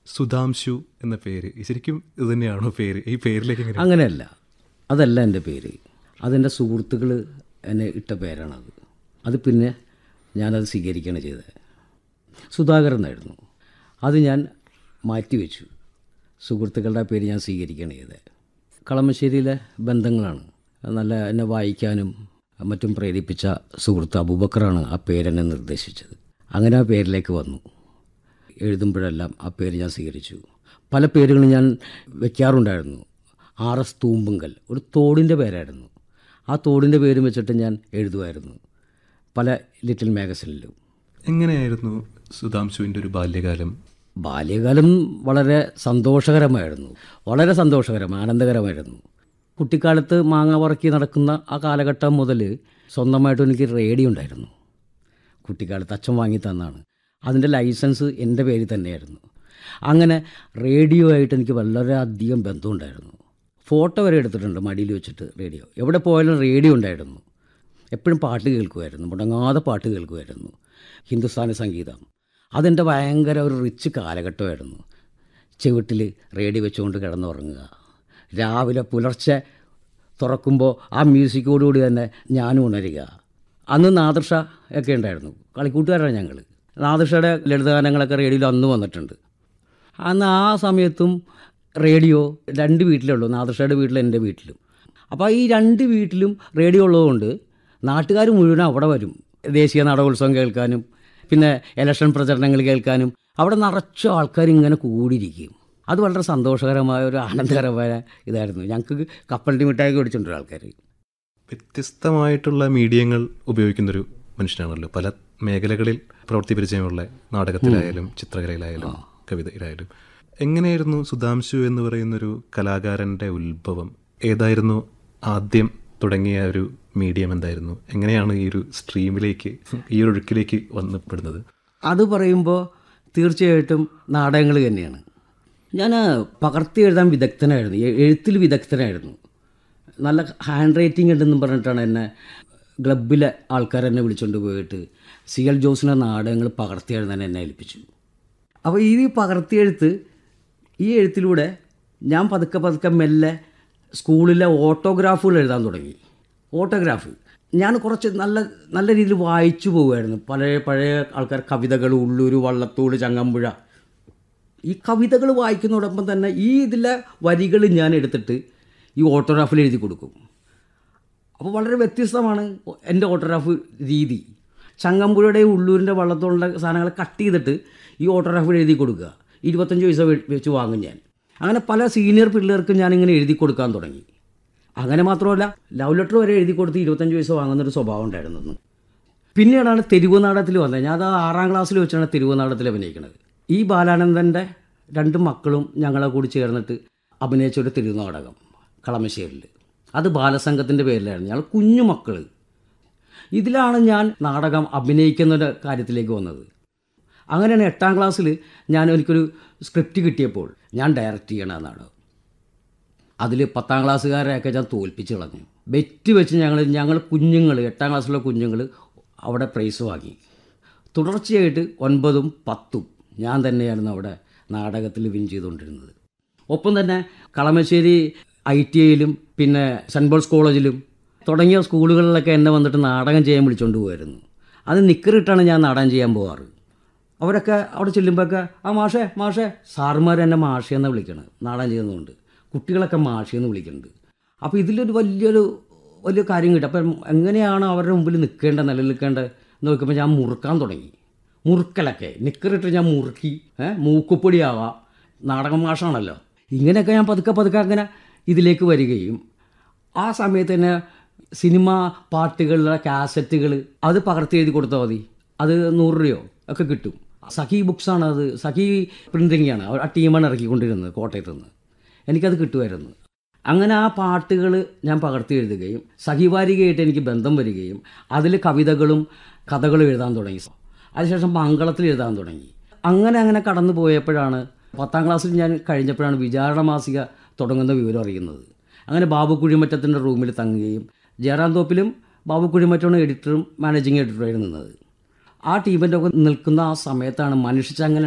സുധാംശു എന്ന പേര് ശരിക്കും ഇത് തന്നെയാണോ പേര് ഈ പേരിലേക്ക് എങ്ങനെ അങ്ങനെയല്ല അതല്ല എൻ്റെ പേര് അതെൻ്റെ സുഹൃത്തുക്കൾ എന്നെ ഇട്ട പേരാണത് അത് പിന്നെ ഞാനത് സ്വീകരിക്കുകയാണ് ചെയ്തത് സുധാകരൻ എന്നായിരുന്നു അത് ഞാൻ മാറ്റിവെച്ചു സുഹൃത്തുക്കളുടെ പേര് ഞാൻ സ്വീകരിക്കുകയാണ് ചെയ്തത് കളമശ്ശേരിയിലെ ബന്ധങ്ങളാണ് നല്ല എന്നെ വായിക്കാനും മറ്റും പ്രേരിപ്പിച്ച സുഹൃത്ത് അബൂബക്കറാണ് ആ പേരെന്നെ നിർദ്ദേശിച്ചത് അങ്ങനെ ആ പേരിലേക്ക് വന്നു എഴുതുമ്പോഴെല്ലാം ആ പേര് ഞാൻ സ്വീകരിച്ചു പല പേരുകളും ഞാൻ വെക്കാറുണ്ടായിരുന്നു ആർ എസ് തൂമ്പുങ്കൽ ഒരു തോടിൻ്റെ പേരായിരുന്നു ആ തോടിൻ്റെ പേരും വെച്ചിട്ട് ഞാൻ എഴുതുമായിരുന്നു പല ലിറ്റിൽ മാഗസിനിലും എങ്ങനെയായിരുന്നു സുധാംശുവിൻ്റെ ഒരു ബാല്യകാലം ബാല്യകാലം വളരെ സന്തോഷകരമായിരുന്നു വളരെ സന്തോഷകരം ആനന്ദകരമായിരുന്നു കുട്ടിക്കാലത്ത് മാങ്ങ പറക്കി നടക്കുന്ന ആ കാലഘട്ടം മുതൽ സ്വന്തമായിട്ട് എനിക്ക് റേഡിയോ ഉണ്ടായിരുന്നു കുട്ടിക്കാലത്ത് അച്ഛൻ വാങ്ങി തന്നാണ് അതിൻ്റെ ലൈസൻസ് എൻ്റെ പേരിൽ തന്നെയായിരുന്നു അങ്ങനെ റേഡിയോ ആയിട്ട് എനിക്ക് വളരെയധികം ബന്ധമുണ്ടായിരുന്നു ഫോട്ടോ വരെ എടുത്തിട്ടുണ്ട് മടിയിൽ വെച്ചിട്ട് റേഡിയോ എവിടെ പോയാലും റേഡിയോ ഉണ്ടായിരുന്നു എപ്പോഴും പാട്ട് കേൾക്കുമായിരുന്നു മുടങ്ങാതെ പാട്ട് കേൾക്കുമായിരുന്നു ഹിന്ദുസ്ഥാനി സംഗീതം അതെൻ്റെ ഭയങ്കര ഒരു റിച്ച് കാലഘട്ടമായിരുന്നു ചെവിട്ടിൽ റേഡിയോ വെച്ചുകൊണ്ട് കിടന്നുറങ്ങുക രാവിലെ പുലർച്ചെ തുറക്കുമ്പോൾ ആ മ്യൂസിക്കോടുകൂടി തന്നെ ഞാനും ഉണരുക അന്ന് നാദർഷ ഒക്കെ ഉണ്ടായിരുന്നു കളിക്കൂട്ടുകാരാണ് ഞങ്ങൾ നാദർഷയുടെ ലളിതഗാനങ്ങളൊക്കെ റേഡിയോയിൽ അന്ന് വന്നിട്ടുണ്ട് അന്ന് ആ സമയത്തും റേഡിയോ രണ്ട് വീട്ടിലേ ഉള്ളൂ നാദർഷയുടെ വീട്ടിലും എൻ്റെ വീട്ടിലും അപ്പോൾ ഈ രണ്ട് വീട്ടിലും റേഡിയോ ഉള്ളതുകൊണ്ട് നാട്ടുകാർ മുഴുവൻ അവിടെ വരും ദേശീയ നാടകോത്സവം കേൾക്കാനും പിന്നെ ഇലക്ഷൻ പ്രചരണങ്ങൾ കേൾക്കാനും അവിടെ നിറച്ച ആൾക്കാർ ഇങ്ങനെ കൂടിയിരിക്കും അത് വളരെ സന്തോഷകരമായ ഒരു ആനന്ദകരമായ ഇതായിരുന്നു ഞങ്ങൾക്ക് കപ്പലിൻ്റെ മിഠായി മേടിച്ചിട്ടുണ്ട് ആൾക്കാർ വ്യത്യസ്തമായിട്ടുള്ള മീഡിയങ്ങൾ ഉപയോഗിക്കുന്നൊരു മനുഷ്യനാണല്ലോ പല മേഖലകളിൽ പ്രവൃത്തി പരിചയമുള്ള നാടകത്തിലായാലും ചിത്രകലയിലായാലും കവിതയിലായാലും എങ്ങനെയായിരുന്നു സുധാംശു എന്ന് പറയുന്നൊരു കലാകാരൻ്റെ ഉത്ഭവം ഏതായിരുന്നു ആദ്യം തുടങ്ങിയ ഒരു മീഡിയം എന്തായിരുന്നു എങ്ങനെയാണ് ഈ ഒരു സ്ട്രീമിലേക്ക് ഈ ഒരു ഒഴുക്കിലേക്ക് വന്നപ്പെടുന്നത് അത് പറയുമ്പോൾ തീർച്ചയായിട്ടും നാടകങ്ങൾ തന്നെയാണ് ഞാൻ പകർത്തി എഴുതാൻ വിദഗ്ധനായിരുന്നു എ- എഴുത്തിൽ വിദഗ്ധനായിരുന്നു നല്ല ഹാൻഡ് റൈറ്റിംഗ് ഉണ്ടെന്നും പറഞ്ഞിട്ടാണ് എന്നെ ക്ലബിലെ ആൾക്കാർ എന്നെ വിളിച്ചുകൊണ്ട് പോയിട്ട് സി എൽ ജോസിൻ്റെ നാടകങ്ങൾ പകർത്തി എഴുതാൻ എന്നെ ഏൽപ്പിച്ചു അപ്പോൾ ഈ പകർത്തി എഴുത്ത് ഈ എഴുത്തിലൂടെ ഞാൻ പതുക്കെ പതുക്കെ മെല്ലെ സ്കൂളിലെ ഓട്ടോഗ്രാഫുകൾ എഴുതാൻ തുടങ്ങി ഓട്ടോഗ്രാഫ് ഞാൻ കുറച്ച് നല്ല നല്ല രീതിയിൽ വായിച്ചു പോകുമായിരുന്നു പഴയ പഴയ ആൾക്കാർ കവിതകൾ ഉള്ളൂർ വള്ളത്തോട് ചങ്ങമ്പുഴ ഈ കവിതകൾ വായിക്കുന്നതോടൊപ്പം തന്നെ ഈ ഇതിലെ വരികൾ ഞാൻ എടുത്തിട്ട് ഈ ഓട്ടോഗ്രാഫിൽ എഴുതി കൊടുക്കും അപ്പോൾ വളരെ വ്യത്യസ്തമാണ് എൻ്റെ ഓട്ടോഗ്രാഫ് രീതി ചങ്ങമ്പുഴയുടെ ഉള്ളൂരിൻ്റെ വള്ളത്തോളിൻ്റെ സാധനങ്ങൾ കട്ട് ചെയ്തിട്ട് ഈ ഓട്ടോഗ്രാഫിൽ എഴുതി കൊടുക്കുക ഇരുപത്തഞ്ച് പൈസ വെ- വെച്ച് വാങ്ങും ഞാൻ അങ്ങനെ പല സീനിയർ പിള്ളേർക്കും ഞാനിങ്ങനെ എഴുതി കൊടുക്കാൻ തുടങ്ങി അങ്ങനെ മാത്രമല്ല ലവ് ലെറ്റർ വരെ എഴുതി കൊടുത്ത് ഇരുപത്തഞ്ച് പൈസ വാങ്ങുന്നൊരു സ്വഭാവം ഉണ്ടായിരുന്നു പിന്നീടാണ് തെരുവ് നാടകത്തിൽ വന്നത് ഞാൻ അത് ആറാം ക്ലാസ്സിൽ വെച്ചാണ് തെരുവ് നാടകത്തിൽ അഭിനയിക്കുന്നത് ഈ ബാലാനന്ദൻ്റെ രണ്ട് മക്കളും ഞങ്ങളെ കൂടി ചേർന്നിട്ട് അഭിനയിച്ച ഒരു തെരുവ് നാടകം കളമശ്ശേരിൽ അത് ബാലസംഘത്തിൻ്റെ പേരിലായിരുന്നു ഞങ്ങൾ കുഞ്ഞു മക്കൾ ഇതിലാണ് ഞാൻ നാടകം അഭിനയിക്കുന്ന ഒരു കാര്യത്തിലേക്ക് വന്നത് അങ്ങനെയാണ് എട്ടാം ക്ലാസ്സിൽ ഞാൻ എനിക്കൊരു സ്ക്രിപ്റ്റ് കിട്ടിയപ്പോൾ ഞാൻ ഡയറക്റ്റ് ചെയ്യണ ആ നാടകം അതിൽ പത്താം ക്ലാസ്സുകാരെയൊക്കെ ഞാൻ തോൽപ്പിച്ച് കളഞ്ഞു ബെറ്റ് വെച്ച് ഞങ്ങൾ ഞങ്ങൾ കുഞ്ഞുങ്ങൾ എട്ടാം ക്ലാസ്സിലുള്ള കുഞ്ഞുങ്ങൾ അവിടെ പ്രൈസ് വാങ്ങി തുടർച്ചയായിട്ട് ഒൻപതും പത്തും ഞാൻ തന്നെയായിരുന്നു അവിടെ നാടകത്തിൽ വിൻ ചെയ്തുകൊണ്ടിരുന്നത് ഒപ്പം തന്നെ കളമശ്ശേരി ഐ ടി ഐയിലും പിന്നെ സെൻറ്റ് പോൾസ് കോളേജിലും തുടങ്ങിയ സ്കൂളുകളിലൊക്കെ എന്നെ വന്നിട്ട് നാടകം ചെയ്യാൻ വിളിച്ചുകൊണ്ട് പോകുമായിരുന്നു അത് നിക്കറിട്ടാണ് ഞാൻ നാടകം ചെയ്യാൻ പോകാറ് അവരൊക്കെ അവിടെ ചെല്ലുമ്പോഴൊക്കെ ആ മാഷേ മാഷേ സാറുമാർ എന്നെ മാഷയെന്ന് വിളിക്കണം നാടകം ചെയ്യുന്നതുകൊണ്ട് കുട്ടികളൊക്കെ മാഷയെന്ന് വിളിക്കുന്നുണ്ട് അപ്പോൾ ഇതിലൊരു വലിയൊരു വലിയ കാര്യം കിട്ടും അപ്പം എങ്ങനെയാണ് അവരുടെ മുമ്പിൽ നിൽക്കേണ്ടത് നിലനിൽക്കേണ്ടത് എന്ന് നോക്കുമ്പോൾ ഞാൻ മുറുക്കാൻ തുടങ്ങി മുറുക്കലൊക്കെ നിക്കറിട്ട് ഞാൻ മുറുക്കി ഏഹ് മൂക്കുപ്പൊടിയാവാം നാടകം മാഷാണല്ലോ ഇങ്ങനെയൊക്കെ ഞാൻ പതുക്കെ പതുക്കെ അങ്ങനെ ഇതിലേക്ക് വരികയും ആ സമയത്ത് തന്നെ സിനിമ പാട്ടുകളുടെ കാസറ്റുകൾ അത് പകർത്തി എഴുതി കൊടുത്താൽ മതി അത് നൂറ് രൂപയോ ഒക്കെ കിട്ടും സഖി ബുക്സാണ് അത് സഖി പ്രിൻറ്റിംഗ് ആണ് ആ ടീമാണ് ഇറക്കിക്കൊണ്ടിരുന്നത് കോട്ടയത്ത് നിന്ന് എനിക്കത് കിട്ടുമായിരുന്നു അങ്ങനെ ആ പാട്ടുകൾ ഞാൻ പകർത്തി എഴുതുകയും സഖിവാരികയായിട്ട് എനിക്ക് ബന്ധം വരികയും അതിൽ കവിതകളും കഥകളും എഴുതാൻ തുടങ്ങി അതിനുശേഷം മംഗളത്തിൽ എഴുതാൻ തുടങ്ങി അങ്ങനെ അങ്ങനെ കടന്നു പോയപ്പോഴാണ് പത്താം ക്ലാസ്സിൽ ഞാൻ കഴിഞ്ഞപ്പോഴാണ് വിചാരണ മാസിക തുടങ്ങുന്ന വിവരം അറിയുന്നത് അങ്ങനെ ബാബു കുഴിമറ്റത്തിൻ്റെ റൂമിൽ തങ്ങുകയും ജയറാം തോപ്പിലും ബാബു കുഴിമറ്റമാണ് എഡിറ്ററും മാനേജിങ് എഡിറ്ററുമായിരുന്നു നിന്നത് ആ ടീമിൻ്റെ ഒക്കെ നിൽക്കുന്ന ആ സമയത്താണ് മനുഷ്യച്ചങ്ങനെ